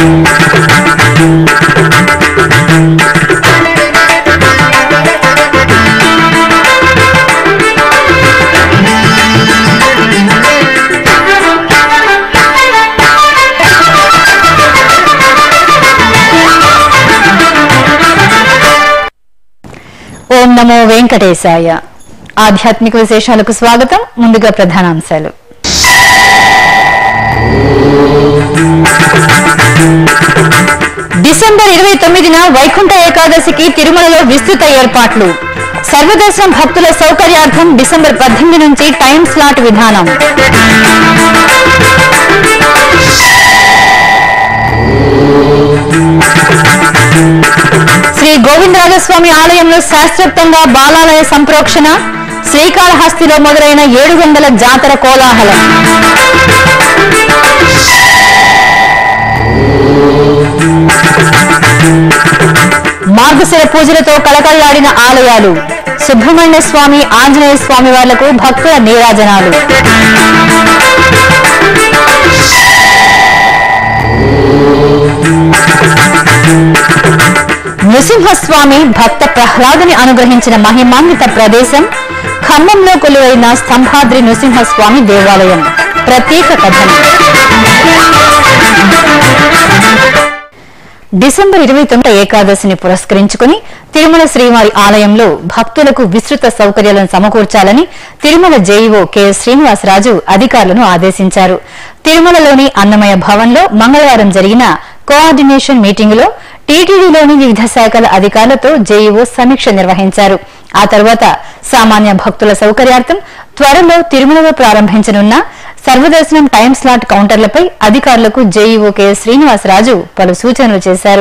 ఓం నమో వెంకటేశాయ ఆధ్యాత్మిక విశేషాలకు స్వాగతం ముందుగా ప్రధానాంశాలు డిసెంబర్ ఇరవై తొమ్మిదిన వైకుంఠ ఏకాదశికి తిరుమలలో విస్తృత ఏర్పాట్లు సర్వదర్శనం భక్తుల సౌకర్యార్థం డిసెంబర్ పద్దెనిమిది నుంచి టైం స్లాట్ విధానం శ్రీ గోవిందరాజస్వామి ఆలయంలో శాస్త్రోక్తంగా బాలాలయ సంప్రోక్షణ శ్రీకాళహస్తిలో మొదలైన ఏడు వందల జాతర కోలాహలం మార్గశిర పూజలతో కళకళ్లాడిన ఆలయాలు సుబ్రహ్మణ్య స్వామి ఆంజనేయ స్వామి వార్లకు భక్తుల నీరాజనాలు నృసింహస్వామి భక్త ప్రహ్లాదుని అనుగ్రహించిన మహిమాన్విత ప్రదేశం ఖమ్మంలో కొలువైన స్తంభాద్రి నృసింహస్వామి దేవాలయం ప్రత్యేక కథనం డిసెంబర్ ఇరవై తొమ్మిది ఏకాదశిని పురస్కరించుకుని తిరుమల శ్రీవారి ఆలయంలో భక్తులకు విస్తృత సౌకర్యాలను సమకూర్చాలని తిరుమల జేఈఓ కెఎస్ శ్రీనివాసరాజు అధికారులను ఆదేశించారు తిరుమలలోని అన్నమయ భవన్లో మంగళవారం జరిగిన కోఆర్డినేషన్ మీటింగులో టీటీడీలోని వివిధ శాఖల అధికారులతో జేఈఓ సమీక్ష నిర్వహించారు ఆ తర్వాత సామాన్య భక్తుల సౌకర్యార్థం త్వరలో తిరుమలలో ప్రారంభించనున్న సర్వదర్శనం టైం స్లాట్ కౌంటర్లపై అధికారులకు జేఈఓ కెఎస్ శ్రీనివాసరాజు పలు సూచనలు చేశారు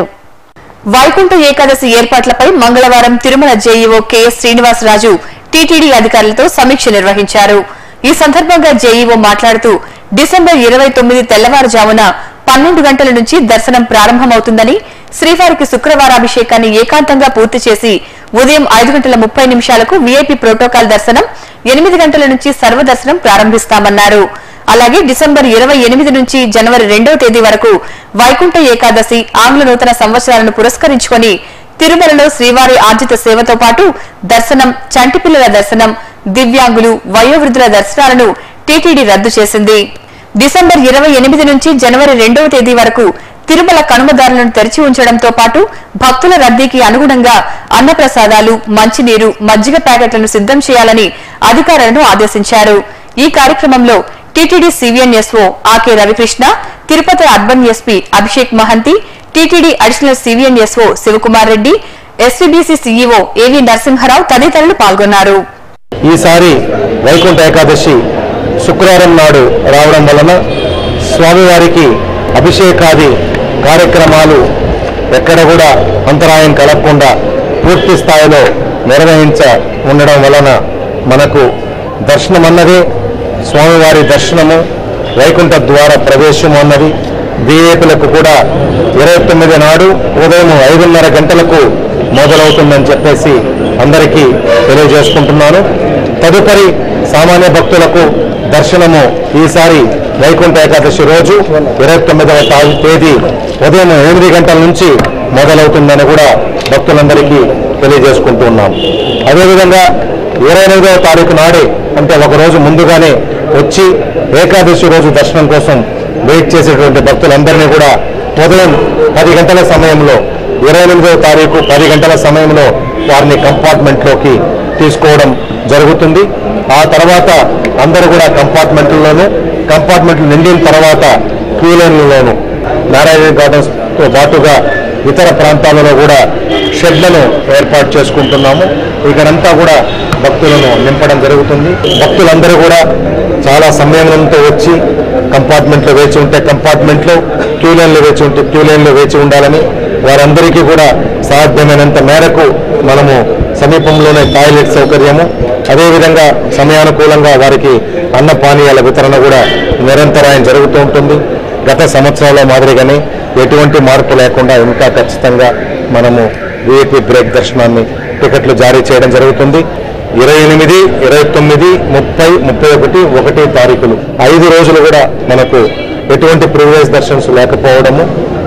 వైకుంఠ ఏకాదశి ఏర్పాట్లపై మంగళవారం Tirumala JEO KS Srinivasaraju TTD అధికారులతో సమీక్ష నిర్వహించారు ఈ సందర్భంగా జేఈఓ మాట్లాడుతూ డిసెంబర్ ఇరవై తొమ్మిది తెల్లవారుజామున పన్నెండు గంటల నుంచి దర్శనం ప్రారంభమవుతుందని శ్రీవారికి శుక్రవారాభిషేకాన్ని ఏకాంతంగా పూర్తి చేసి ఉదయం ఐదు గంటల ముప్పై నిమిషాలకు వీఐపీ ప్రోటోకాల్ దర్శనం ఎనిమిది గంటల నుంచి సర్వదర్శనం ప్రారంభిస్తామన్నారు అలాగే డిసెంబర్ ఇరవై ఎనిమిది నుంచి జనవరి రెండవ తేదీ వరకు వైకుంఠ ఏకాదశి ఆంగ్ల నూతన సంవత్సరాలను పురస్కరించుకొని తిరుమలలో శ్రీవారి ఆర్జిత సేవతో పాటు దర్శనం చంటి పిల్లల దర్శనం దివ్యాంగులు వయోవృద్ధుల దర్శనాలను టీటీడీ రద్దు చేసింది డిసెంబర్ ఇరవై ఎనిమిది నుంచి జనవరి రెండవ తేదీ వరకు తిరుమల కనుమదారులను తెరిచి ఉంచడంతో పాటు భక్తుల రద్దీకి అనుగుణంగా అన్నప్రసాదాలు మంచినీరు మజ్జిగ ప్యాకెట్లను సిద్ధం చేయాలని అధికారులను ఆదేశించారు ఈ కార్యక్రమంలో TTD CVNSO AK Ravikrishna Tirupati urban SP Abhishek Mahanti TTD additional CVNSO Shivakumar Reddy SVBC CEO AV Narasimharao తదితరులు పాల్గొన్నారు ఈసారి వైకుంఠ ఏకాదశి శుక్రవారం నాడు రావడం వలన స్వామివారికి అభిషేకాది కార్యక్రమాలు ఎక్కడ కూడా అంతరాయం కలగకుండా పూర్తి స్థాయిలో నిర్వహించ ఉండడం వలన మనకు దర్శనం అన్నది స్వామివారి దర్శనము వైకుంఠ ద్వార ప్రవేశం అన్నది వీఐపీలకు కూడా ఇరవై తొమ్మిది నాడు ఉదయం ఐదున్నర గంటలకు మొదలవుతుందని చెప్పేసి అందరికీ తెలియజేసుకుంటున్నాను తదుపరి సామాన్య భక్తులకు దర్శనము ఈసారి వైకుంఠ ఏకాదశి రోజు ఇరవై తొమ్మిదవ తా- తేదీ ఉదయం ఎనిమిది గంటల నుంచి మొదలవుతుందని కూడా భక్తులందరికీ తెలియజేసుకుంటున్నాం అదేవిధంగా ఇరవై ఎనిమిదవ తారీఖు నాడే అంటే ఒక రోజు ముందుగానే వచ్చి ఏకాదశి రోజు దర్శనం కోసం వెయిట్ చేసేటువంటి భక్తులందరినీ కూడా ఉదయం పది గంటల సమయంలో ఇరవై ఎనిమిదవ తారీఖు పది గంటల సమయంలో వారిని కంపార్ట్మెంట్లోకి తీసుకోవడం జరుగుతుంది ఆ తర్వాత అందరూ కూడా కంపార్ట్మెంట్లలోనూ కంపార్ట్మెంట్లు నిండిన తర్వాత క్యూ లైన్లలోనూ నారాయణ గార్డెన్స్తో పాటుగా ఇతర ప్రాంతాలలో కూడా షెడ్లను ఏర్పాటు చేసుకుంటున్నాము ఇక్కడంతా కూడా భక్తులను నింపడం జరుగుతుంది భక్తులందరూ కూడా చాలా సంయమనంతో వచ్చి కంపార్ట్మెంట్లో వేచి ఉంటే కంపార్ట్మెంట్లో క్యూ లైన్లో వేచి ఉంటే క్యూ లైన్లో వేచి ఉండాలని వారందరికీ కూడా సాధ్యమైనంత మేరకు మనము సమీపంలోనే టాయిలెట్ సౌకర్యము అదేవిధంగా సమయానుకూలంగా వారికి అన్న పానీయాల వితరణ కూడా నిరంతరాయం జరుగుతూ ఉంటుంది గత సంవత్సరాల మాదిరిగానే ఎటువంటి మార్పు లేకుండా ఇంకా ఖచ్చితంగా మనము విఐపి బ్రేక్ దర్శనాన్ని టికెట్లు జారీ చేయడం జరుగుతుంది ఇరవై ఎనిమిది ఇరవై తొమ్మిది ముప్పై ముప్పై ఒకటి ఒకటి తారీఖులు ఐదు రోజులు కూడా మనకు ఎటువంటి ప్రివిలేజ్ దర్శన్స్ లేకపోవడము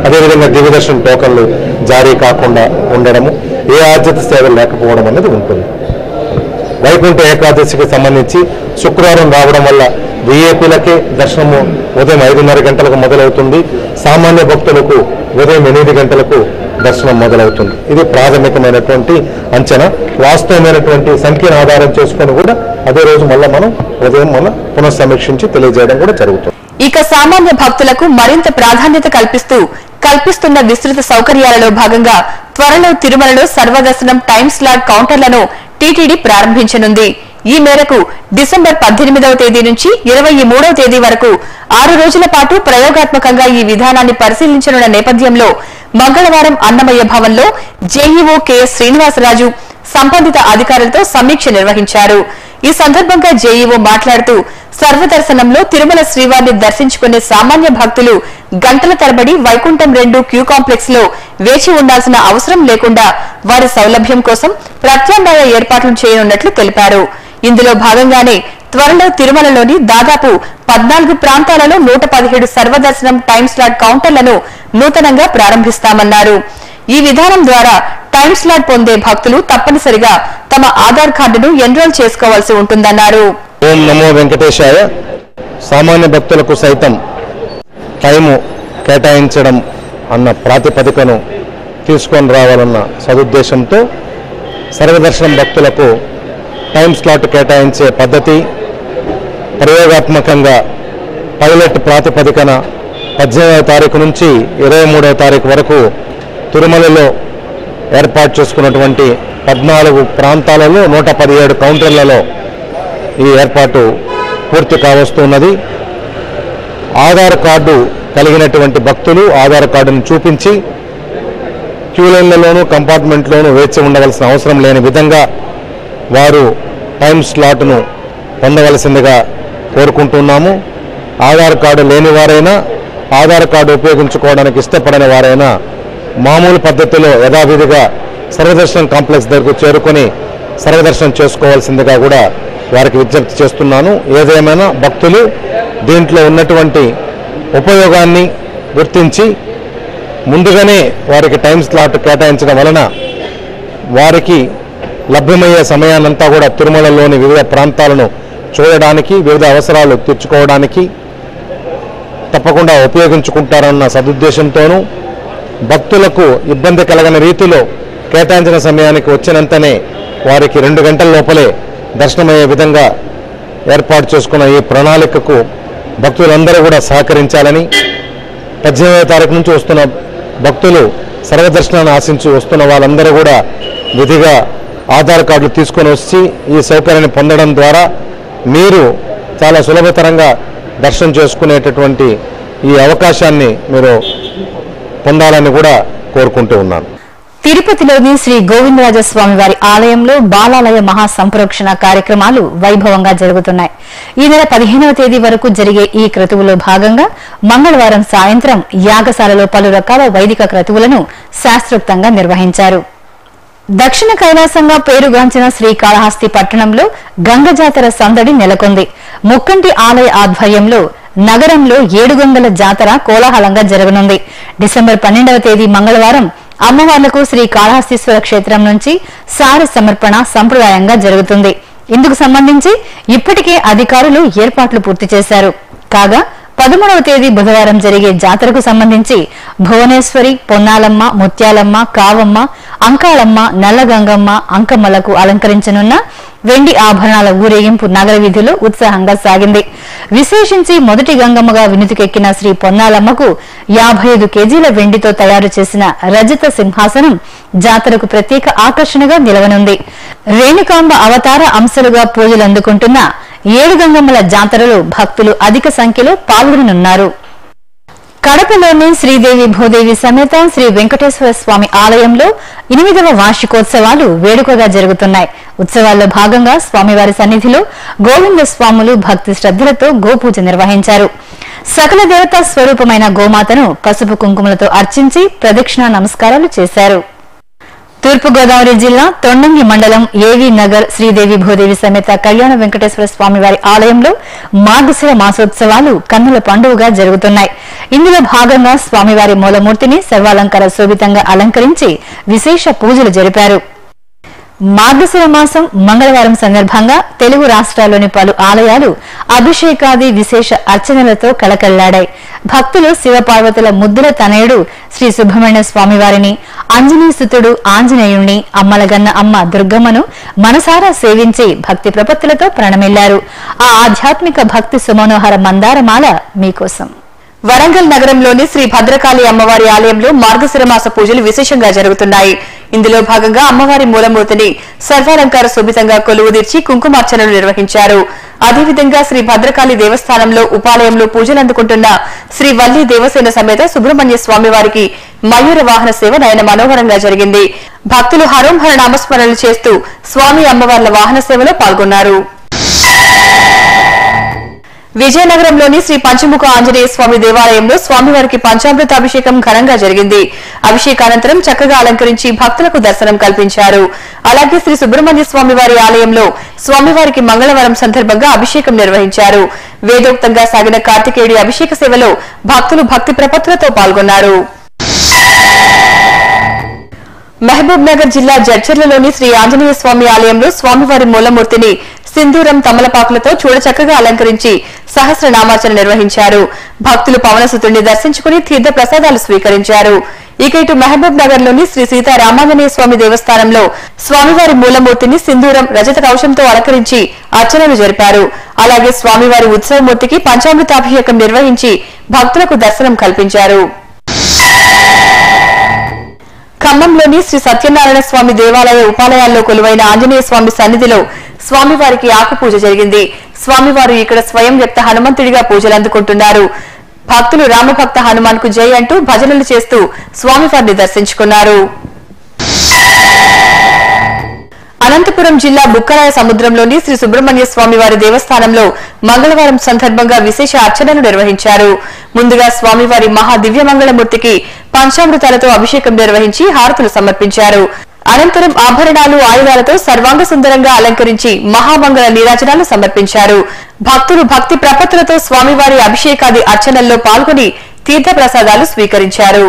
అదేవిధంగా దివ్యదర్శనం టోకన్లు జారీ కాకుండా ఉండడము ఏ ఆద్యత సేవలు లేకపోవడం అనేది ఉంటుంది వైకుంఠ ఏకాదశికి సంబంధించి శుక్రవారం రావడం వల్ల విఐపీలకే దర్శనము ఉదయం ఐదున్నర గంటలకు మొదలవుతుంది సామాన్య భక్తులకు ఉదయం ఎనిమిది గంటలకు దర్శనం మొదలవుతుంది ఇది ప్రాథమికమైనటువంటి అంచనా వాస్తవమైనటువంటి సంఖ్యను ఆధారం చేసుకొని కూడా అదే రోజు మళ్ళీ మనం ఉదయం మనం పునఃసమీక్షించి తెలియజేయడం కూడా జరుగుతుంది ఇక సామాన్య భక్తులకు మరింత ప్రాధాన్యత కల్పిస్తూ కల్పిస్తున్న విస్తృత సౌకర్యాలలో భాగంగా త్వరలో తిరుమలలో సర్వదర్శనం టైం స్లాట్ కౌంటర్లను టీటీడీ ప్రారంభించనుంది ఈ మేరకు డిసెంబర్ పద్దెనిమిదవ తేదీ నుంచి ఇరవై మూడవ తేదీ వరకు ఆరు రోజుల పాటు ప్రయోగాత్మకంగా ఈ విధానాన్ని పరిశీలించనున్న నేపథ్యంలో మంగళవారం అన్నమయ్య భవన్లో జేఈఓ కెఎస్ శ్రీనివాసరాజు సంబంధిత అధికారులతో సమీక్ష నిర్వహించారు ఈ సందర్భంగా జేఈఓ మాట్లాడుతూ సర్వదర్శనంలో తిరుమల శ్రీవారిని దర్శించుకునే సామాన్య భక్తులు గంటల తరబడి వైకుంఠం రెండు క్యూ కాంప్లెక్స్ లో వేచి ఉండాల్సిన అవసరం లేకుండా వారి సౌలభ్యం కోసం ప్రత్యామ్నాయ ఏర్పాట్లు చేయనున్నట్లు తెలిపారు ఇందులో భాగంగానే త్వరలో తిరుమలలోని దాదాపు పద్నాలుగు ప్రాంతాలలో నూట పదిహేడు సర్వదర్శనం టైం స్లాట్ కౌంటర్లను నూతనంగా ప్రారంభిస్తామన్నారు ఈ విధానం ద్వారా టైం స్లాట్ పొందే భక్తులు తప్పనిసరిగా తమ ఆధార్ కార్డును ఎన్రోల్ చేసుకోవాల్సి ఉంటుందన్నారు ఓం నమో వెంకటేశాయ సామాన్య భక్తులకు సైతం టైము కేటాయించడం అన్న ప్రాతిపదికను తీసుకొని రావాలన్న సదుద్దేశంతో సర్వదర్శనం భక్తులకు టైం స్లాట్ కేటాయించే పద్ధతి ప్రయోగాత్మకంగా పైలట్ ప్రాతిపదికన పద్దెనిమిదవ తారీఖు నుంచి ఇరవై మూడవ తారీఖు వరకు తిరుమలలో ఏర్పాటు చేసుకున్నటువంటి పద్నాలుగు ప్రాంతాలలో నూట పదిహేడు కౌంటర్లలో ఈ ఏర్పాటు పూర్తి కావస్తున్నది ఆధార్ కార్డు కలిగినటువంటి భక్తులు ఆధార్ కార్డును చూపించి క్యూ లైన్లలోనూ కంపార్ట్మెంట్లోనూ వేచి ఉండవలసిన అవసరం లేని విధంగా వారు టైం స్లాట్ను పొందవలసిందిగా కోరుకుంటున్నాము ఆధార్ కార్డు లేని వారైనా ఆధార్ కార్డు ఉపయోగించుకోవడానికి ఇష్టపడని వారైనా మామూలు పద్ధతిలో యథావిధిగా సర్వదర్శనం కాంప్లెక్స్ దగ్గరకు చేరుకొని సర్వదర్శనం చేసుకోవాల్సిందిగా కూడా వారికి విజ్ఞప్తి చేస్తున్నాను ఏదేమైనా భక్తులు దీంట్లో ఉన్నటువంటి ఉపయోగాన్ని గుర్తించి ముందుగానే వారికి టైం స్లాట్ కేటాయించడం వలన వారికి లభ్యమయ్యే సమయాన్నంతా కూడా తిరుమలలోని వివిధ ప్రాంతాలను చూడడానికి వివిధ అవసరాలు తీర్చుకోవడానికి తప్పకుండా ఉపయోగించుకుంటారన్న సదుద్దేశంతోనూ భక్తులకు ఇబ్బంది కలగని రీతిలో కేటాయించిన సమయానికి వచ్చినంతనే వారికి రెండు గంటల లోపలే దర్శనమయ్యే విధంగా ఏర్పాటు చేసుకున్న ఈ ప్రణాళికకు భక్తులందరూ కూడా సహకరించాలని పద్దెనిమిదవ తారీఖు నుంచి వస్తున్న భక్తులు సర్వదర్శనాన్ని ఆశించి వస్తున్న వాళ్ళందరూ కూడా విధిగా ఆధార్ కార్డులు తీసుకొని వచ్చి ఈ సౌకర్యాన్ని పొందడం ద్వారా మీరు చాలా సులభతరంగా దర్శనం చేసుకునేటటువంటి ఈ అవకాశాన్ని మీరు పొందాలని కూడా కోరుకుంటూ ఉన్నాను తిరుపతిలోని శ్రీ గోవిందరాజస్వామి వారి ఆలయంలో బాలాలయ మహాసంప్రోక్షణ కార్యక్రమాలు వైభవంగా జరుగుతున్నాయి ఈ నెల పదిహేనవ తేదీ వరకు జరిగే ఈ క్రతువులో భాగంగా మంగళవారం సాయంత్రం యాగశాలలో పలు రకాల వైదిక క్రతువులను శాస్త్రోక్తంగా నిర్వహించారు దక్షిణ కైలాసంగా పేరుగాంచిన శ్రీకాళహస్తి పట్టణంలో గంగ జాతర సందడి నెలకొంది ముక్కంటి ఆలయ ఆధ్వర్యంలో నగరంలో ఏడుగొంగల జాతర కోలాహలంగా జరగనుంది డిసెంబర్ పన్నెండవ తేదీ మంగళవారం అమ్మవార్లకు శ్రీ కాళహస్తీశ్వర క్షేత్రం నుంచి సార సమర్పణ సంప్రదాయంగా జరుగుతుంది ఇందుకు సంబంధించి ఇప్పటికే అధికారులు ఏర్పాట్లు పూర్తి చేశారు కాగా పదమూడవ తేదీ బుధవారం జరిగే జాతరకు సంబంధించి భువనేశ్వరి పొన్నాలమ్మ ముత్యాలమ్మ కావమ్మ అంకాళమ్మ నల్లగంగమ్మ అంకమ్మలకు అలంకరించనున్న వెండి ఆభరణాల ఊరేగింపు నగర వీధిలో ఉత్సాహంగా సాగింది విశేషించి మొదటి గంగమ్మగా వినుతికెక్కిన శ్రీ పొన్నాలమ్మకు యాభై ఐదు కేజీల వెండితో తయారు చేసిన రజత సింహాసనం జాతరకు ప్రత్యేక ఆకర్షణగా నిలవనుంది రేణుకాంబ అవతార అంశాలుగా పూజలు అందుకుంటున్న ఏడు గంగమ్మల జాతరలో భక్తులు అధిక సంఖ్యలో పాల్గొననున్నారు కడపలోని శ్రీదేవి భూదేవి సమేత శ్రీ వెంకటేశ్వర స్వామి ఆలయంలో ఎనిమిదవ వార్షికోత్సవాలు వేడుకగా జరుగుతున్నాయి ఉత్సవాల్లో భాగంగా స్వామివారి సన్నిధిలో గోవింద స్వాములు భక్తి శ్రద్ధలతో గోపూజ నిర్వహించారు సకల దేవతా స్వరూపమైన గోమాతను పసుపు కుంకుమలతో అర్చించి ప్రదక్షిణ నమస్కారాలు చేశారు తూర్పుగోదావరి జిల్లా తొండంగి మండలం ఏవి నగర్ శ్రీదేవి భూదేవి సమేత కళ్యాణ వెంకటేశ్వర స్వామి వారి ఆలయంలో మార్గశిర మాసోత్సవాలు కన్నుల పండుగగా జరుగుతున్నాయి ఇందులో భాగంగా స్వామివారి మూలమూర్తిని సర్వాలంకార శోభితంగా అలంకరించి విశేష పూజలు జరిపారు మార్గశిర మాసం మంగళవారం సందర్భంగా తెలుగు రాష్ట్రాల్లోని పలు ఆలయాలు అభిషేకాది విశేష అర్చనలతో కళకళ్లాడాయి భక్తులు శివపార్వతుల ముద్దుల తనయుడు శ్రీ సుబ్రహ్మణ్య స్వామివారిని ఆంజనేయసుతుడు ఆంజనేయుణ్ణి అమ్మలగన్న అమ్మ దుర్గమ్మను మనసారా సేవించి భక్తి ప్రపత్తులతో ప్రణమిల్లారు ఆ ఆధ్యాత్మిక భక్తి సుమనోహర మందారమాల మీకోసం వరంగల్ నగరంలోని శ్రీ భద్రకాళి అమ్మవారి ఆలయంలో మార్గశిర మాస పూజలు విశేషంగా జరుగుతున్నాయి ఇందులో భాగంగా అమ్మవారి మూలమూర్తిని సర్వాలంకార శోభితంగా కొలువుదీర్చి కుంకుమార్చనలు నిర్వహించారు అదేవిధంగా శ్రీ భద్రకాళి దేవస్థానంలో ఉపాలయంలో పూజలు అందుకుంటున్న శ్రీ వల్లి దేవసేన సమేత సుబ్రహ్మణ్య స్వామి వారికి మయూర వాహన సేవ నయన మనోహరంగా జరిగింది భక్తులు హరోంహర నామస్మరణలు చేస్తూ స్వామి అమ్మవార్ల వాహన సేవలో పాల్గొన్నారు విజయనగరంలోని శ్రీ పంచముఖ ఆంజనేయ స్వామి దేవాలయంలో స్వామివారికి పంచామృత అభిషేకం ఘనంగా జరిగింది అభిషేకానంతరం చక్కగా అలంకరించి భక్తులకు దర్శనం కల్పించారు అలాగే శ్రీ సుబ్రహ్మణ్య స్వామి వారి ఆలయంలో స్వామివారికి మంగళవారం సందర్భంగా అభిషేకం నిర్వహించారు వేదోక్తంగా సాగిన కార్తికేయుడి అభిషేక సేవలో భక్తులు భక్తి ప్రపత్తులతో పాల్గొన్నారు మహబూబ్ నగర్ జిల్లా జడ్చర్లలోని శ్రీ ఆంజనేయ స్వామి ఆలయంలో స్వామివారి మూలమూర్తిని సింధూరం తమలపాకులతో చూడచక్కగా అలంకరించి సహస్రనామార్చన నిర్వహించారు భక్తులు పవనసుతుడిని దర్శించుకుని తీర్థ ప్రసాదాలు స్వీకరించారు ఇక ఇటు మహబూబ్ నగర్ లోని శ్రీ సీతారామాంజనేయ స్వామి దేవస్థానంలో స్వామివారి మూలమూర్తిని సింధూరం రజత కవశంతో అలంకరించి అర్చనలు జరిపారు అలాగే స్వామివారి ఉత్సవమూర్తికి పంచామృతాభిషేకం నిర్వహించి భక్తులకు దర్శనం కల్పించారు ఖమ్మంలోని శ్రీ సత్యనారాయణ స్వామి దేవాలయ ఉపాలయాల్లో కొలువైన ఆంజనేయ స్వామి సన్నిధిలో స్వామివారికి ఆకు పూజ జరిగింది స్వామివారు ఇక్కడ స్వయం వ్యక్త హనుమంతుడిగా పూజలు అందుకుంటున్నారు భక్తులు రామభక్త హనుమాన్ కు జై అంటూ భజనలు చేస్తూ స్వామివారిని దర్శించుకున్నారు అనంతపురం జిల్లా బుక్కరాయ సముద్రంలోని శ్రీ సుబ్రహ్మణ్య స్వామి వారి దేవస్థానంలో మంగళవారం సందర్భంగా విశేష అర్చనలు నిర్వహించారు ముందుగా స్వామివారి మహా దివ్యమంగళమూర్తికి పంచామృతాలతో అభిషేకం నిర్వహించి హారతులు సమర్పించారు అనంతరం ఆభరణాలు ఆయుధాలతో సర్వాంగ సుందరంగా అలంకరించి మహామంగళ నీరాజనాలు సమర్పించారు భక్తులు భక్తి ప్రపత్తులతో స్వామివారి అభిషేకాది అర్చనల్లో పాల్గొని తీర్థ ప్రసాదాలు స్వీకరించారు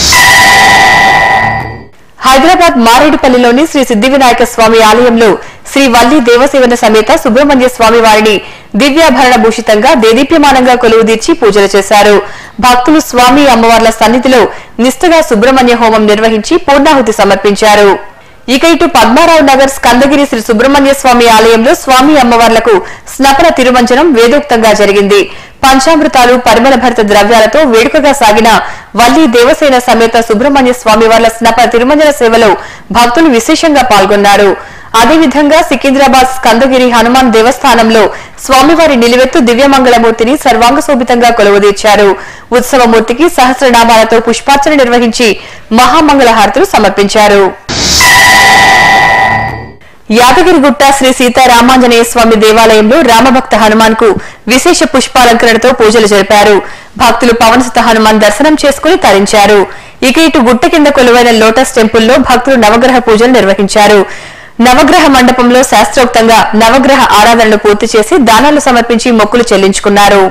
హైదరాబాద్ మారేడుపల్లిలోని శ్రీ సిద్ధి వినాయక స్వామి ఆలయంలో శ్రీ వల్లి దేవసేవన సమేత సుబ్రహ్మణ్య స్వామి వారిని దివ్యాభరణ భూషితంగా దేదీప్యమానంగా కొలువుదీర్చి పూజలు చేశారు భక్తులు స్వామి అమ్మవార్ల సన్నిధిలో నిష్ఠగా సుబ్రహ్మణ్య హోమం నిర్వహించి పూర్ణాహుతి సమర్పించారు ఇక ఇటు పద్మారావు నగర్ స్కందగిరి శ్రీ సుబ్రహ్మణ్య స్వామి ఆలయంలో స్వామి అమ్మవార్లకు స్నపన తిరుమంజనం వేదోక్తంగా జరిగింది పంచామృతాలు పరిమళ భరిత ద్రవ్యాలతో వేడుకగా సాగిన వల్లి దేవసేన సమేత సుబ్రహ్మణ్య స్వామి వార్ల స్నపన తిరుమంజన సేవలో భక్తులు విశేషంగా పాల్గొన్నారు అదేవిధంగా సికింద్రాబాద్ స్కందగిరి హనుమాన్ దేవస్థానంలో స్వామివారి నిలువెత్తు దివ్యమంగళమూర్తిని సర్వాంగ శోభితంగా కొలువుదీర్చారు ఉత్సవమూర్తికి సహస్రనామాలతో పుష్పార్చన నిర్వహించి మహామంగళ హారతులు సమర్పించారు యాదగిరిగుట్ట శ్రీ సీతారామాంజనేయ స్వామి దేవాలయంలో రామభక్త హనుమాన్ కు విశేష పుష్పాలంకరణతో పూజలు జరిపారు భక్తులు పవనసుత హనుమాన్ దర్శనం చేసుకుని తరించారు ఇక ఇటు గుట్ట కింద కొలువైన లోటస్ టెంపుల్లో భక్తులు నవగ్రహ పూజలు నిర్వహించారు నవగ్రహ మండపంలో శాస్త్రోక్తంగా నవగ్రహ ఆరాధనలు పూర్తి చేసి దానాలు సమర్పించి మొక్కులు చెల్లించుకున్నారు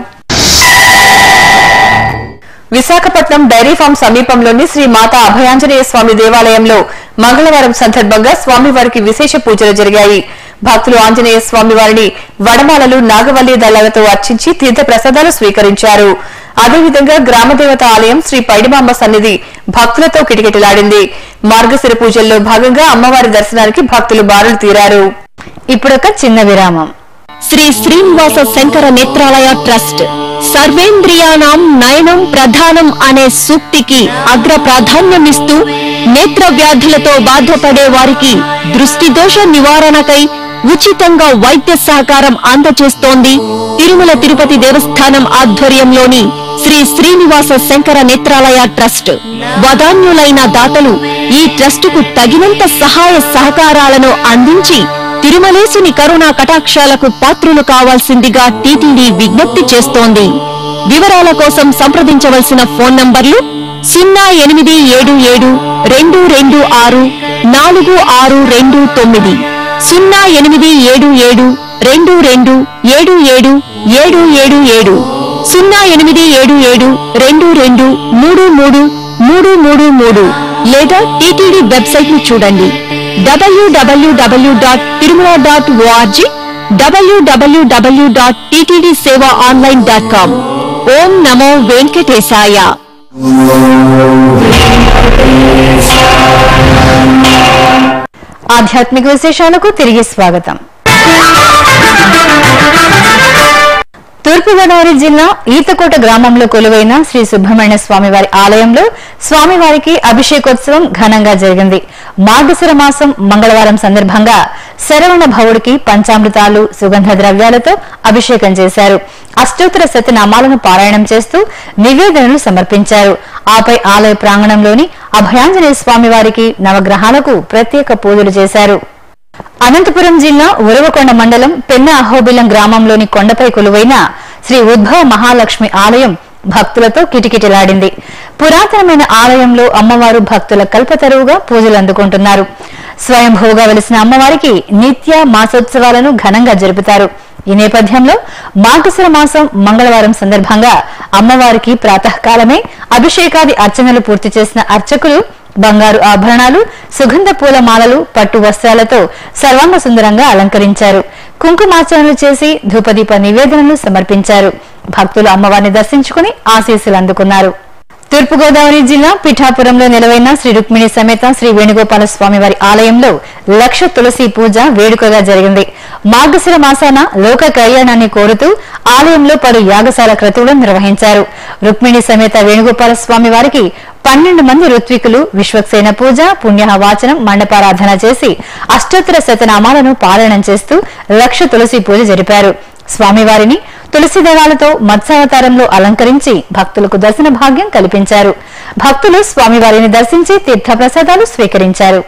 విశాఖపట్నం డైరీ ఫామ్ సమీపంలోని శ్రీ మాతా అభయాంజనేయ స్వామి దేవాలయంలో మంగళవారం సందర్భంగా స్వామివారికి విశేష పూజలు జరిగాయి భక్తులు ఆంజనేయ స్వామి వారిని వడమాలలు నాగవల్లి దళాలతో అర్చించి తీర్థ ప్రసాదాలు స్వీకరించారు అదేవిధంగా గ్రామదేవత ఆలయం శ్రీ పైడిమాంబ సన్నిధి భక్తులతో కిటకిటలాడింది మార్గశిర పూజల్లో భాగంగా అమ్మవారి దర్శనానికి భక్తులు బారులు తీరారు ఇప్పుడొక చిన్న విరామం శ్రీ శ్రీనివాస శంకర నేత్రాలయ ట్రస్ట్ సర్వేంద్రియాణం నయనం ప్రధానం అనే సూక్తికి అగ్ర ప్రాధాన్యమిస్తూ నేత్ర వ్యాధులతో బాధపడే వారికి దృష్టి దోష నివారణకై ఉచితంగా వైద్య సహకారం అందజేస్తోంది తిరుమల తిరుపతి దేవస్థానం ఆధ్వర్యంలోని శ్రీ శ్రీనివాస శంకర నేత్రాలయ ట్రస్ట్ వదాన్యులైన దాతలు ఈ ట్రస్టుకు తగినంత సహాయ సహకారాలను అందించి తిరుమలేసుని కరుణా కటాక్షాలకు పాత్రులు కావాల్సిందిగా టీటీడీ విజ్ఞప్తి చేస్తోంది వివరాల కోసం సంప్రదించవలసిన ఫోన్ నంబర్లు సున్నా ఎనిమిది ఏడు ఏడు రెండు రెండు ఆరు నాలుగు ఆరు రెండు తొమ్మిది సున్నా ఎనిమిది ఏడు ఏడు రెండు రెండు ఏడు ఏడు ఏడు ఏడు ఏడు సున్నా ఎనిమిది ఏడు ఏడు రెండు రెండు మూడు మూడు మూడు మూడు మూడు లేదా టీటీడీ వెబ్సైట్ ను చూడండి WWW dot Tirumala dot ORG WWW dot TTD seva online dot com ఓం నమో వెంకటేశాయ ఆధ్యాత్మిక విశేషాలకు తిరిగి స్వాగతం తూర్పుగోదావరి జిల్లా ఈతకోట గ్రామంలో కొలువైన శ్రీ సుబ్రహ్మణ్య స్వామివారి ఆలయంలో స్వామివారికి అభిషేకోత్సవం ఘనంగా జరిగింది మార్గశిర మాసం మంగళవారం సందర్భంగా శరవణ భవుడికి పంచామృతాలు సుగంధ ద్రవ్యాలతో అభిషేకం చేశారు అష్టోత్తర శతనామాలను పారాయణం చేస్తూ నివేదనలు సమర్పించారు ఆపై ఆలయ ప్రాంగణంలోని అభయాంజనేయ స్వామివారికి నవగ్రహాలకు ప్రత్యేక పూజలు చేశారు అనంతపురం జిల్లా ఉరవకొండ మండలం పెన్న అహోబిలం గ్రామంలోని కొండపై కొలువైన శ్రీ ఉద్భవ మహాలక్ష్మి ఆలయం భక్తులతో కిటకిటలాడింది పురాతనమైన ఆలయంలో అమ్మవారు భక్తుల కల్పతరువుగా పూజలు అందుకుంటున్నారు స్వయంభూగా వెలిసిన అమ్మవారికి నిత్య మాసోత్సవాలను ఘనంగా జరుపుతారు ఈ నేపథ్యంలో మార్గశిర మాసం మంగళవారం సందర్భంగా అమ్మవారికి ప్రాతకాలమే అభిషేకాది అర్చనలు పూర్తి చేసిన అర్చకులు బంగారు ఆభరణాలు సుగంధ పూల మాలలు పట్టు వస్త్రాలతో సర్వాంగ సుందరంగా అలంకరించారు కుంకుమార్చనలు చేసి ధూపదీప నివేదనలు సమర్పించారు భక్తులు అమ్మవారిని దర్శించుకుని ఆశీస్సులు అందుకున్నారు తూర్పుగోదావరి జిల్లా పిఠాపురంలో నెలవైన శ్రీ రుక్మిణి సమేత శ్రీ వేణుగోపాల స్వామి వారి ఆలయంలో లక్ష తులసి పూజ వేడుకగా జరిగింది మార్గశిర మాసాన లోక కళ్యాణాన్ని కోరుతూ ఆలయంలో పలు యాగశాల క్రతువులను నిర్వహించారు రుక్మిణి సమేత వేణుగోపాల స్వామి వారికి పన్నెండు మంది ఋత్వికులు విశ్వక్సేన పూజ పుణ్యహ వాచనం మండపారాధన చేసి అష్టోత్తర శతనామాలను పారాయణం చేస్తూ లక్ష తులసి పూజ జరిపారు స్వామివారిని తులసి దళాలతో మత్స్యావతారంలో అలంకరించి భక్తులకు దర్శన భాగ్యం కల్పించారు భక్తులు స్వామివారిని దర్శించి తీర్థప్రసాదాలు స్వీకరించారు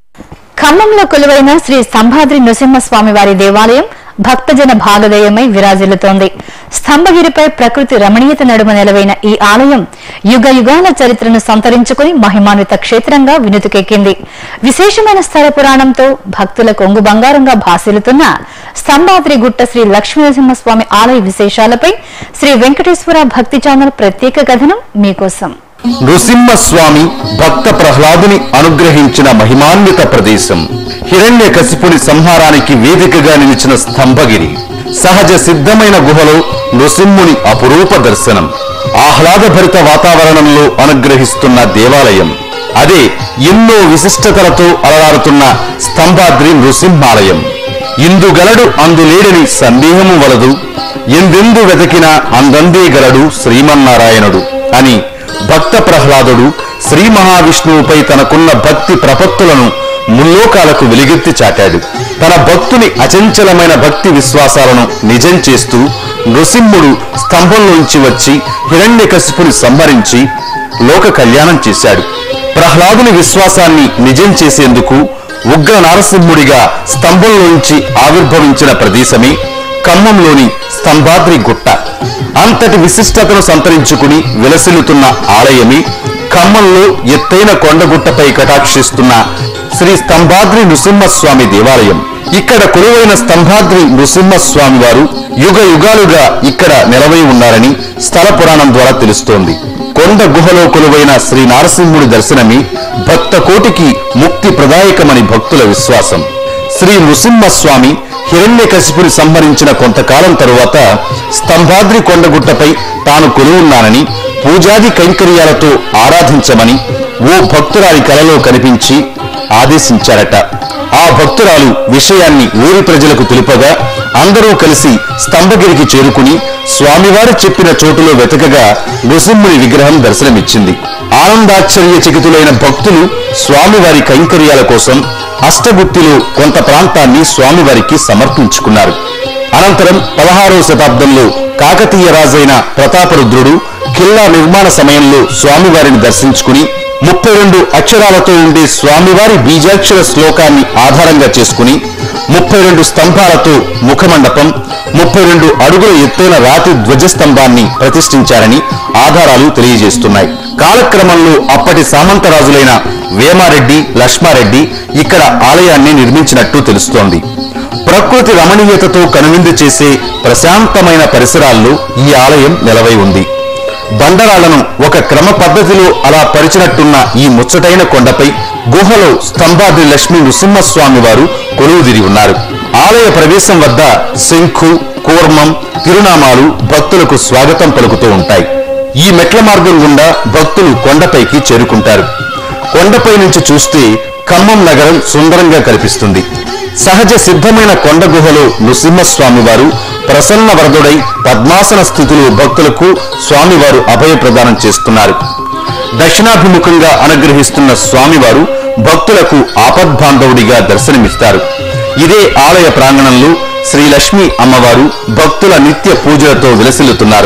ఖమ్మంలో కొలువైన శ్రీ సంభాద్రి నృసింహస్వామి వారి దేవాలయం భక్తజన భాగధేయమై విరాజిల్లుతోంది స్తంభగిరిపై ప్రకృతి రమణీయత నడుమ నెలవైన ఈ ఆలయం యుగ యుగాల చరిత్రను సంతరించుకుని మహిమాన్విత క్షేత్రంగా వినుతుకెక్కింది విశేషమైన స్థల పురాణంతో భక్తుల కొంగు బంగారంగా భాసిల్లుతున్న స్తంభాద్రి గుట్ట శ్రీ లక్ష్మీనరసింహస్వామి ఆలయ విశేషాలపై శ్రీ వెంకటేశ్వర భక్తి ఛానల్ ప్రత్యేక కథనం మీకోసం నృసింహస్వామి భక్త ప్రహ్లాదుని అనుగ్రహించిన మహిమాన్విత ప్రదేశం హిరణ్య కసిపుని సంహారానికి వేదికగా నిలిచిన స్తంభగిరి సహజ సిద్ధమైన గుహలో నృసింహుని అపురూప దర్శనం ఆహ్లాదభరిత వాతావరణంలో అనుగ్రహిస్తున్న దేవాలయం అదే ఎన్నో విశిష్టతలతో అలరారుతున్న స్తంభాద్రి నృసింహాలయం ఇందుగలడు అందులేడని సందేహము వలదు ఎందెందు వెతకినా అందందే గలడు శ్రీమన్నారాయణుడు అని భక్త ప్రహ్లాదుడు శ్రీ మహావిష్ణువుపై తనకున్న భక్తి ప్రపత్తులను ముల్లోకాలకు వెలుగెత్తి చాటాడు తన భక్తుని అచంచలమైన భక్తి విశ్వాసాలను నిజం చేస్తూ నృసింహుడు స్తంభంలోంచి వచ్చి హిరణ్యకశిపుని సంహరించి లోక కళ్యాణం చేశాడు ప్రహ్లాదుని విశ్వాసాన్ని నిజం చేసేందుకు ఉగ్ర నారసింహుడిగా స్తంభంలోంచి ఆవిర్భవించిన ప్రదేశమే ఖమ్మంలోని స్తంభాద్రి గుట్ట అంతటి విశిష్టతను సంతరించుకుని విలసిల్లుతున్న ఆలయమే ఖమ్మంలో ఎత్తైన కొండగుట్టపై కటాక్షిస్తున్న శ్రీ స్తంభాద్రి నృసింహస్వామి దేవాలయం ఇక్కడ కొలువైన స్తంభాద్రి నృసింహస్వామి వారు యుగ యుగాలుగా ఇక్కడ నిలవై ఉన్నారని స్థల పురాణం ద్వారా తెలుస్తోంది కొండ గుహలో కొలువైన శ్రీ నారసింహుడి దర్శనమే భక్త కోటికి ముక్తి ప్రదాయకమని భక్తుల విశ్వాసం శ్రీ నృసింహస్వామి హిరణ్యకశిపుని సంహరించిన కొంతకాలం తరువాత స్తంభాద్రి కొండగుట్టపై తాను కొలువున్నానని పూజాది కైంకర్యాలతో ఆరాధించమని ఓ భక్తురాలి కలలో కనిపించి ఆదేశించారట ఆ భక్తురాలు విషయాన్ని ఊరి ప్రజలకు తెలుపగా అందరూ కలిసి స్తంభగిరికి చేరుకుని స్వామివారు చెప్పిన చోటులో వెతకగా నృసింహుని విగ్రహం దర్శనమిచ్చింది ఆనందాశ్చర్య చకితులైన భక్తులు స్వామివారి కైంకర్యాల కోసం అష్టగుత్తిలో కొంత ప్రాంతాన్ని స్వామివారికి సమర్పించుకున్నారు అనంతరం పదహారవ శతాబ్దంలో కాకతీయ రాజైన ప్రతాపరుద్రుడు ఖిల్లా నిర్మాణ సమయంలో స్వామివారిని దర్శించుకుని ముప్పై రెండు అక్షరాలతో ఉండే స్వామివారి బీజాక్షర శ్లోకాన్ని ఆధారంగా చేసుకుని ముప్పై రెండు స్తంభాలతో ముఖమండపం ముప్పై రెండు అడుగుల ఎత్తైన రాతి ధ్వజస్తంభాన్ని ప్రతిష్ఠించారని ఆధారాలు తెలియజేస్తున్నాయి కాలక్రమంలో అప్పటి సామంతరాజులైన వేమారెడ్డి లక్ష్మారెడ్డి ఇక్కడ ఆలయాన్ని నిర్మించినట్టు తెలుస్తోంది ప్రకృతి రమణీయతతో కనువిందు చేసే ప్రశాంతమైన పరిసరాల్లో ఈ ఆలయం నెలవై ఉంది బండరాళ్లను ఒక క్రమ పద్ధతిలో అలా పరిచినట్టున్న ఈ ముచ్చటైన కొండపై గుహలో స్తంభాద్రి లక్ష్మీ నృసింహస్వామి వారు కొలువుదిరి ఉన్నారు ఆలయ ప్రవేశం వద్ద శంఖు కూర్మం తిరునామాలు భక్తులకు స్వాగతం పలుకుతూ ఉంటాయి ఈ మెట్ల మార్గం గుండా భక్తులు కొండపైకి చేరుకుంటారు కొండపై నుంచి చూస్తే ఖమ్మం నగరం సుందరంగా కనిపిస్తుంది సహజ సిద్ధమైన కొండ గుహలో నృసింహస్వామి వారు ప్రసన్న వరదుడై పద్మాసన స్థితిలో భక్తులకు స్వామివారు అభయ ప్రదానం చేస్తున్నారు దక్షిణాభిముఖంగా అనుగ్రహిస్తున్న స్వామివారు భక్తులకు ఆపద్బాంధవుడిగా దర్శనమిస్తారు ఇదే ఆలయ ప్రాంగణంలో శ్రీ లక్ష్మీ అమ్మవారు భక్తుల నిత్య పూజలతో విలసిల్లుతున్నారు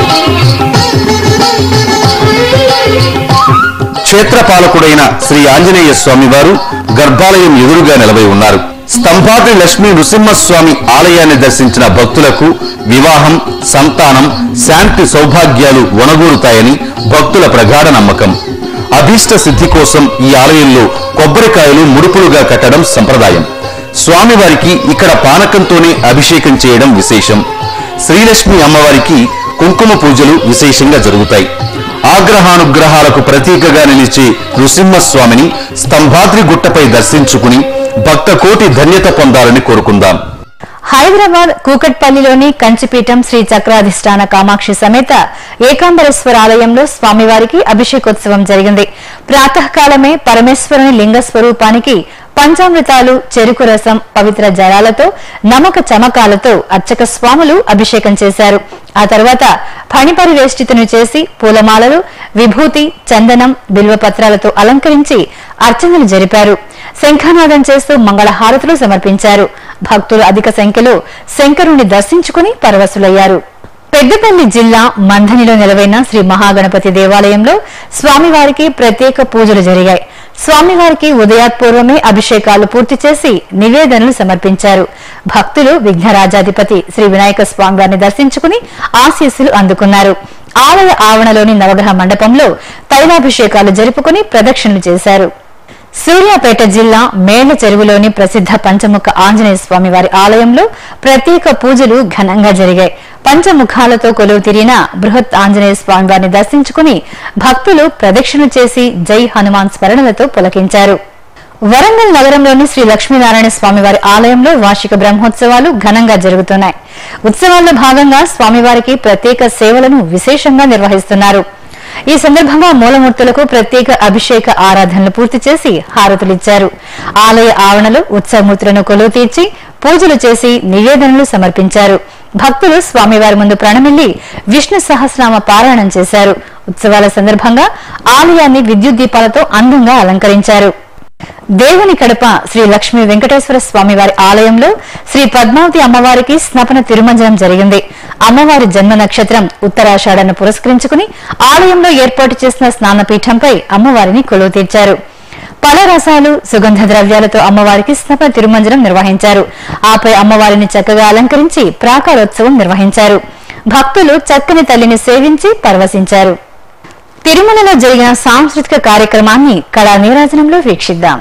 క్షేత్రపాలకుడైన శ్రీ ఆంజనేయ స్వామి వారు గర్భాలయం ఎదురుగా నిలబై ఉన్నారు స్తంభాద్రి లక్ష్మీ నృసింహస్వామి ఆలయాన్ని దర్శించిన భక్తులకు వివాహం సంతానం శాంతి సౌభాగ్యాలు వనగూరుతాయని భక్తుల ప్రగాఢ నమ్మకం అభీష్ట సిద్ధి కోసం ఈ ఆలయంలో కొబ్బరికాయలు ముడుపులుగా కట్టడం సంప్రదాయం స్వామివారికి ఇక్కడ పానకంతోనే అభిషేకం చేయడం విశేషం శ్రీలక్ష్మి అమ్మవారికి కుంకుమ పూజలు విశేషంగా జరుగుతాయి ఆగ్రహానుగ్రహాలకు ప్రతీకగా నిలిచే నృసింహస్వామిని స్తంభాద్రి గుట్టపై దర్శించుకుని భక్త కోటి ధన్యత పొందాలని కోరుకుందాం హైదరాబాద్ కూకట్పల్లిలోని కంచిపీఠం శ్రీ చక్రాధిష్టాన కామాక్షి సమేత ఏకాంబరేశ్వర ఆలయంలో స్వామివారికి అభిషేకోత్సవం జరిగింది ప్రాతకాలమే పరమేశ్వరుని లింగ స్వరూపానికి పంచామృతాలు చెరుకు రసం పవిత్ర జలాలతో నమక చమకాలతో అర్చక స్వాములు అభిషేకం చేశారు ఆ తర్వాత ఫణిపరివేష్టితను చేసి పూలమాలలు విభూతి చందనం బిల్వపత్రాలతో అలంకరించి అర్చనలు జరిపారు శంఖనాదం చేస్తూ మంగళహారతులు సమర్పించారు భక్తులు అధిక సంఖ్యలో శంకరుణ్ణి దర్శించుకుని పరవశులయ్యారు పెద్దపల్లి జిల్లా మంధనిలో నెలవైన శ్రీ మహాగణపతి దేవాలయంలో స్వామివారికి ప్రత్యేక పూజలు జరిగాయి స్వామివారికి ఉదయాత్పూర్వమే అభిషేకాలు పూర్తి చేసి నివేదనలు సమర్పించారు భక్తులు విఘ్నరాజాధిపతి శ్రీ వినాయక స్వామివారిని దర్శించుకుని ఆశీస్సులు అందుకున్నారు ఆలయ ఆవరణలోని నవగ్రహ మండపంలో తైలాభిషేకాలు జరుపుకుని ప్రదక్షిణలు చేశారు సూర్యాపేట జిల్లా మేళ్ల చెరువులోని ప్రసిద్ధ పంచముఖ ఆంజనేయ స్వామి వారి ఆలయంలో ప్రత్యేక పూజలు ఘనంగా జరిగాయి పంచముఖాలతో కొలువు తిరిగిన బృహత్ ఆంజనేయ స్వామి వారిని దర్శించుకుని భక్తులు ప్రదక్షిణ చేసి జై హనుమాన్ స్మరణలతో పులకించారు వరంగల్ నగరంలోని శ్రీ లక్ష్మీనారాయణ స్వామివారి ఆలయంలో వార్షిక బ్రహ్మోత్సవాలు ఘనంగా జరుగుతున్నాయి ఉత్సవాల్లో భాగంగా స్వామివారికి ప్రత్యేక సేవలను విశేషంగా నిర్వహిస్తున్నారు ఈ సందర్భంగా మూలమూర్తులకు ప్రత్యేక అభిషేక ఆరాధనలు పూర్తి చేసి హారతులిచ్చారు ఆలయ ఆవరణలో ఉత్సవమూర్తులను కొలువు తీర్చి పూజలు చేసి నివేదనలు సమర్పించారు భక్తులు స్వామివారి ముందు ప్రణమిల్లి విష్ణు సహస్రనామ పారాయణం చేశారు ఉత్సవాల సందర్భంగా ఆలయాన్ని విద్యుత్ దీపాలతో అందంగా అలంకరించారు దేవుని కడప శ్రీ లక్ష్మీ వెంకటేశ్వర స్వామి వారి ఆలయంలో శ్రీ పద్మావతి అమ్మవారికి స్నపన తిరుమంజనం జరిగింది అమ్మవారి జన్మ నక్షత్రం ఉత్తరాషాఢను పురస్కరించుకుని ఆలయంలో ఏర్పాటు చేసిన స్నానపీఠంపై అమ్మవారిని కొలువు తీర్చారు పల రసాలు సుగంధ ద్రవ్యాలతో అమ్మవారికి స్నపన తిరుమంజనం నిర్వహించారు ఆపై అమ్మవారిని చక్కగా అలంకరించి ప్రాకారోత్సవం నిర్వహించారు భక్తులు చక్కని తల్లిని సేవించి పరవశించారు తిరుమలలో జరిగిన సాంస్కృతిక కార్యక్రమాన్ని కళా నీరాజనంలో వీక్షిద్దాం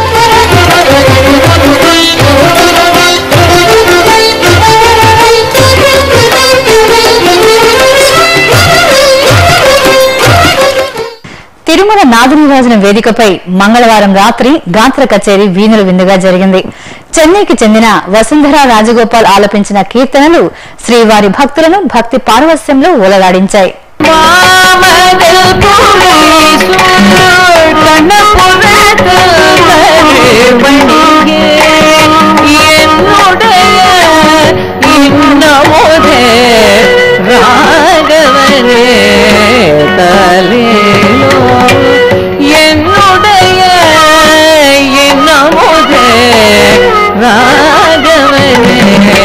తిరుమల నాదనీరాజన వేదికపై మంగళవారం రాత్రి గాత్ర కచేరీ వీణుల విందుగా జరిగింది చెన్నైకి చెందిన వసుంధర రాజగోపాల్ ఆలపించిన కీర్తనలు శ్రీవారి భక్తులను భక్తి పారవస్యంలో ఓలలాడించాయి என்னுடைய என்னமுதே ராகவனே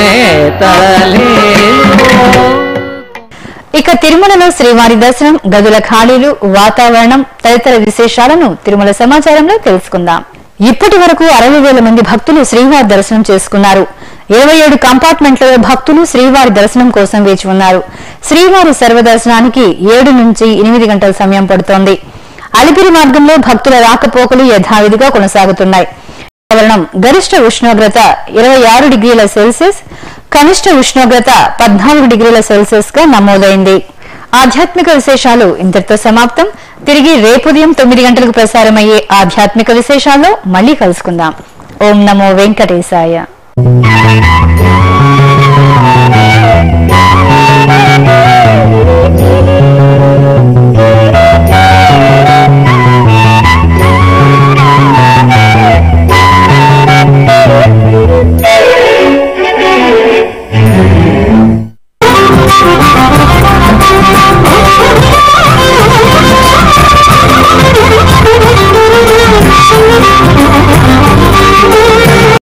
தலேலோ ఇక తిరుమలలో శ్రీవారి దర్శనం గదుల ఖాళీలు వాతావరణం తదితర విశేషాలను తిరుమల సమాచారంలో తెలుసుకుందాం ఇప్పటి వరకు అరవై వేల మంది భక్తులు శ్రీవారి దర్శనం చేసుకున్నారు ఇరవై ఏడు కంపార్ట్మెంట్లలో భక్తులు శ్రీవారి దర్శనం కోసం వేచి ఉన్నారు శ్రీవారి సర్వదర్శనానికి ఏడు నుంచి ఎనిమిది గంటల సమయం పడుతోంది అలిపిరి మార్గంలో భక్తుల రాకపోకలు యథావిధిగా కొనసాగుతున్నాయి వాతావరణం గరిష్ట ఉష్ణోగ్రత ఇరవై ఆరు డిగ్రీల సెల్సియస్ కనిష్ట ఉష్ణోగ్రత పద్నాలుగు డిగ్రీల సెల్సియస్ గా నమోదైంది ఆధ్యాత్మిక విశేషాలు ఇంతటితో సమాప్తం తిరిగి రేపు ఉదయం తొమ్మిది గంటలకు ప్రసారమయ్యే ఆధ్యాత్మిక విశేషాల్లో మళ్ళీ కలుసుకుందాం ఓం నమో వెంకటేశాయ